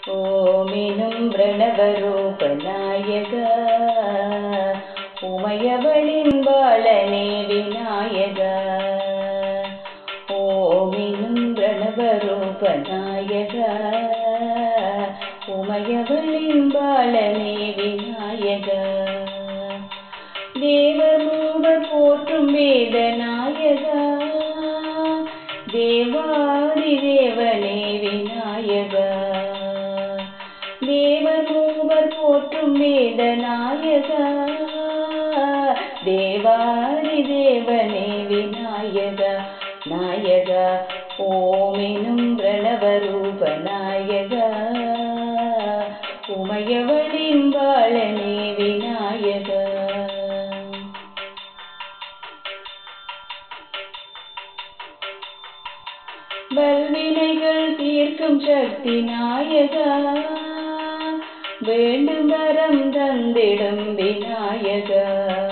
ஓமினும் பிரணவரூப நாயகா உமையவளின் பாலனே விநாயகா ஓமினும் பிரணவரூப நாயகா உமையவளின் பாலனே விநாயகா தேவமூவர் போற்றும் வேத நாயகா தேவாதி தேவனே விநாயகா தேவமூவர் போற்றும் வேத நாயகா தேவாதி தேவனே விநாயகா நாயகா ஓமெனும் பிரணவரூப நாயகா உமையவளின் பாலனே விநாயகா வல்வினைகள் தீர்க்கும் சக்தி நாயகா வேண்டும் வரம் தந்திடும் விநாயகா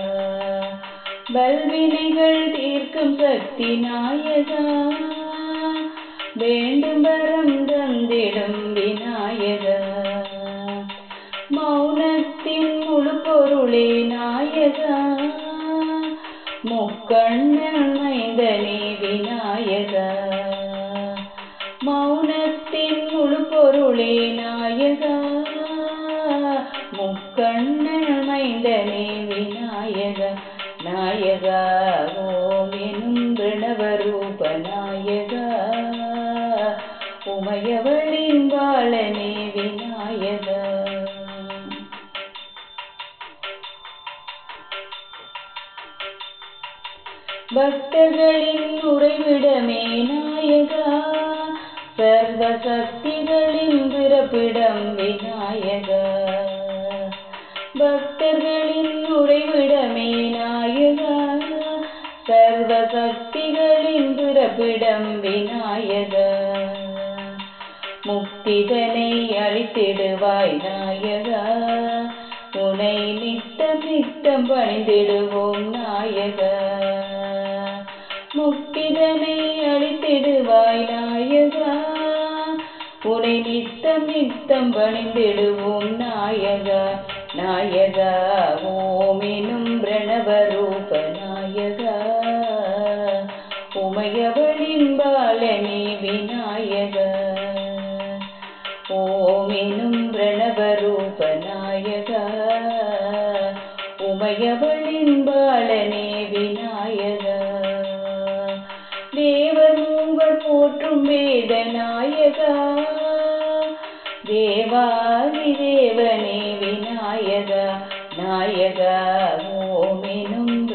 வல்வினைகள் தீர்க்கும் சக்தி நாயகா வேண்டும் வரம் தந்திடும் விநாயகா மௌனத்தின் முழு பொருளே நாயகா முக்கண்ணன் மைந்தனே விநாயகா மௌனத்தின் முழு பொருளே நாயகா முக்கண்ணன் மைந்தனே விநாயகா நாயகா ஓம் எனும் பிரணவரூப நாயகா உமையவளின் பாலனே விநாயகா பக்தர்களின் உறைவிடமே நாயகா சர்வ சக்திகளின் பிறப்பிடம் விநாயகா பக்தர்களின் உறைவிடமே நாயகா சர்வ சக்திகளின் பிறப்பிடம் விநாயகா முக்திதனை அளித்திடுவாய் நாயகா உனை நித்தம் நித்தம் பணிந்திடுவோம் நாயகா முக்திதனை அளித்திடுவாய் நாயகா உனை நித்தம் நித்தம் பணிந்திடுவோம் நாயகா நாயகா ஓமெனும் பிரணவரூப நாயகா உமையவளின் பாலனே விநாயகா ஓமெனும் பிரணவரூப நாயகா உமையவளின் பாலனே விநாயகா தேவர் மூவர் போற்றும் வேத நாயகா தேவாதி தேவனே விநாயகா நாயகா ஓமெனும்